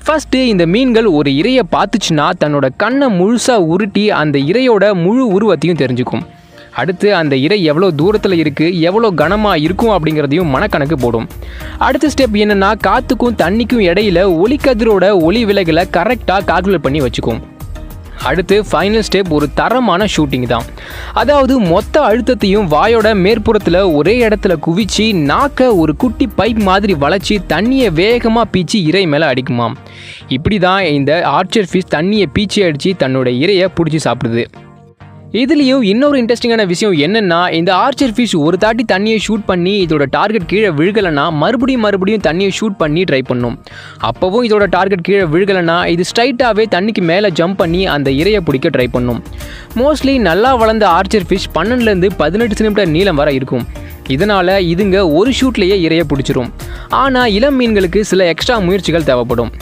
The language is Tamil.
ஃபஸ்ட்டு இந்த மீன்கள் ஒரு இரையை பார்த்துச்சுன்னா தன்னோட கண்ணை முழுசாக உருட்டி அந்த இரையோட முழு உருவத்தையும் தெரிஞ்சுக்கும் அடுத்து அந்த இறை எவ்வளோ தூரத்தில் இருக்குது எவ்வளோ கனமாக இருக்கும் அப்படிங்கிறதையும் மனக்கணக்கு போடும் அடுத்த ஸ்டெப் என்னென்னா காற்றுக்கும் தண்ணிக்கும் இடையில ஒளிக்கதிரோட ஒளி விலகலை கரெக்டாக கால்குலேட் பண்ணி வச்சுக்கும் அடுத்து ஃபைனல் ஸ்டெப் ஒரு தரமான ஷூட்டிங் தான் அதாவது மொத்த அழுத்தத்தையும் வாயோட மேற்புறத்தில் ஒரே இடத்துல குவிச்சு நாக்க ஒரு குட்டி பைப் மாதிரி வளைச்சி தண்ணியை வேகமாக பீச்சி இறை மேலே அடிக்குமாம் இப்படி தான் இந்த ஆர்ச்சர் ஃபிஷ் தண்ணியை பீச்சி அடித்து தன்னோட இரையை பிடிச்சி சாப்பிடுது இதுலேயும் இன்னொரு இன்ட்ரெஸ்டிங்கான விஷயம் என்னென்னா இந்த ஆர்ச்சர் ஃபிஷ் ஒரு தாட்டி தண்ணியை ஷூட் பண்ணி இதோட டார்கெட் கீழே விழுகலைன்னா மறுபடியும் மறுபடியும் தண்ணியை ஷூட் பண்ணி ட்ரை பண்ணும் அப்போவும் இதோட டார்கெட் கீழே விழுகலைன்னா இது ஸ்ட்ரைட்டாகவே தண்ணிக்கு மேலே ஜம்ப் பண்ணி அந்த இரையை பிடிக்க ட்ரை பண்ணும் மோஸ்ட்லி நல்லா வளர்ந்த ஆர்ச்சர் ஃபிஷ் பன்னெண்டுலேருந்து பதினெட்டு சென்டிமீட்டர் நீளம் வரை இருக்கும் இதனால் இதுங்க ஒரு ஷூட்லேயே இரையை பிடிச்சிரும் ஆனால் இளம் மீன்களுக்கு சில எக்ஸ்ட்ரா முயற்சிகள் தேவைப்படும்